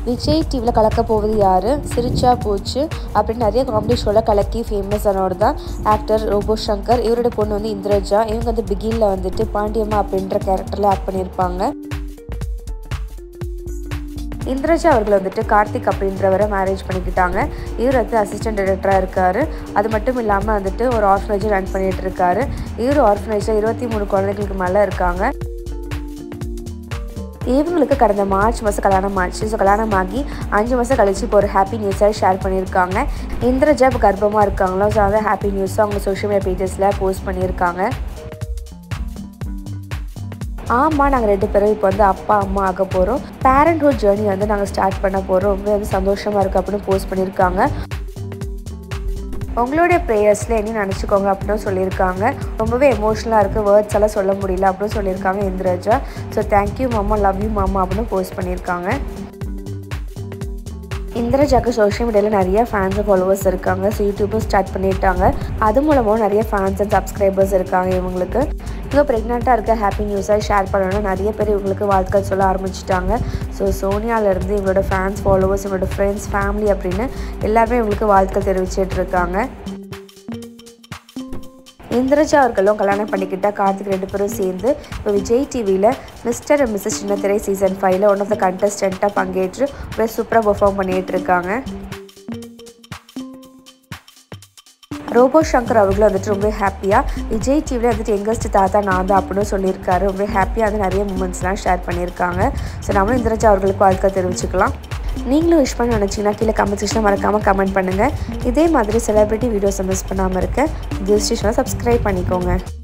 விஜய் டிவியில் கலக்க போவது யார் சிரிச்சா போச்சு அப்படின்னு நிறைய காமெடி ஷோவில் கலக்கி ஃபேமஸ் ஆனவர் தான் ஆக்டர் ரோபோ சங்கர் இவரோட பொண்ணு வந்து இந்திரஜா இவங்க வந்து பிகினில் வந்துட்டு பாண்டியம்மா அப்படின்ற கேரக்டரில் ஆக்ட் பண்ணியிருப்பாங்க இந்திரஜா அவர்கள் வந்துட்டு கார்த்திக் அப்படின்றவரை மேரேஜ் பண்ணிக்கிட்டாங்க இவர் வந்து அசிஸ்டன்ட் டைரக்டராக இருக்கார் அது மட்டும் இல்லாமல் வந்துட்டு ஒரு ஆர்ஃபனேஜை ரன் பண்ணிகிட்டு இருக்காரு இவர் ஆர்ஃபனேஜில் இருபத்தி மூணு குழந்தைகளுக்கு மேலே இருக்காங்க இவங்களுக்கு கடந்த மார்ச் மாதம் கல்யாணம் ஆச்சு ஸோ கல்யாணம் ஆகி அஞ்சு மாதம் கழிச்சு இப்போ ஒரு ஹாப்பி நியூஸாக ஷேர் பண்ணியிருக்காங்க இந்திரஜா இப்போ கர்ப்பமாக இருக்காங்களோ ஸோ அந்த ஹாப்பி நியூஸை அவங்க சோஷியல் மீடியா பேஜஸில் போஸ்ட் பண்ணியிருக்காங்க ஆமாம் நாங்கள் ரெண்டு பேரும் இப்போ வந்து அப்பா அம்மா ஆக போகிறோம் பேரண்ட்ஹுட் ஜேர்னி வந்து நாங்கள் ஸ்டார்ட் பண்ண போகிறோம் ரொம்ப வந்து சந்தோஷமாக இருக்குது அப்படின்னு போஸ்ட் பண்ணியிருக்காங்க உங்களுடைய ப்ரேயர்ஸில் என்ன நினச்சிக்கோங்க அப்படின்னு சொல்லியிருக்காங்க ரொம்பவே எமோஷ்னலாக இருக்குது வேர்ட்ஸ் எல்லாம் சொல்ல முடியல அப்படின்னு சொல்லியிருக்காங்க இந்திரஜா ஸோ தேங்க்யூ மாமா லவ் யூ மாமா அப்படின்னு போஸ்ட் பண்ணியிருக்காங்க இந்திரஜாக்கு சோஷியல் மீடியாவில் நிறைய ஃபேன்ஸ் ஃபாலோவர்ஸ் இருக்காங்க ஸோ யூடியூப்பும் ஸ்டார்ட் பண்ணிட்டாங்க அது மூலமாக நிறைய ஃபேன்ஸ் அண்ட் சப்ஸ்கிரைபர்ஸ் இருக்காங்க இவங்களுக்கு இவங்க ப்ரெக்னெண்ட்டாக இருக்க ஹாப்பி நியூஸாக ஷேர் பண்ணணும் நிறைய பேர் இவங்களுக்கு வாழ்த்துக்கள் சொல்ல ஆரம்பிச்சிட்டாங்க ஸோ சோனியாவிலேருந்து இவங்களோட ஃபேன்ஸ் ஃபாலோவர்ஸ் இவங்களோட ஃப்ரெண்ட்ஸ் ஃபேமிலி அப்படின்னு எல்லாருமே இவங்களுக்கு வாழ்த்துக்கள் தெரிவிச்சிட்டு இருக்காங்க இந்திரஜா அவர்களும் கல்யாணம் பண்ணிக்கிட்டா கார்த்திக் ரெண்டு பேரும் சேர்ந்து இப்போ விஜய் டிவியில் Mr and Mrs Chinnathirai season ஃபைவ்ல ஒன் ஆஃப் த கண்டஸ்டண்ட்டாக பங்கேற்று ஒரு சூப்பராக பெர்ஃபார்ம் பண்ணிகிட்டு இருக்காங்க ரோபோ சங்கர் அவர்களும் வந்துட்டு ரொம்ப ஹாப்பியாக விஜய் டிவியில் வந்துட்டு எங்கஸ்ட் தாத்தா நான் தான் அப்படின்னு சொல்லியிருக்காரு ரொம்ப ஹாப்பியாக வந்து நிறைய மூமெண்ட்ஸ்லாம் ஷேர் பண்ணியிருக்காங்க ஸோ நம்மளும் இந்திரஜா அவர்களுக்கு வாழ்க்கை தெரிவிச்சுக்கலாம் நீங்களும் விஷ் பண்ண நினச்சிங்கன்னா கீழே கமெண்ட் செக்ஷனில் மறக்காமல் கமெண்ட் பண்ணுங்கள் இதே மாதிரி செலிப்ரிட்டி வீடியோஸை மிஸ் பண்ணாமல் இருக்க திஸ் ஸ்டேஷனை சப்ஸ்கிரைப் பண்ணிக்கோங்க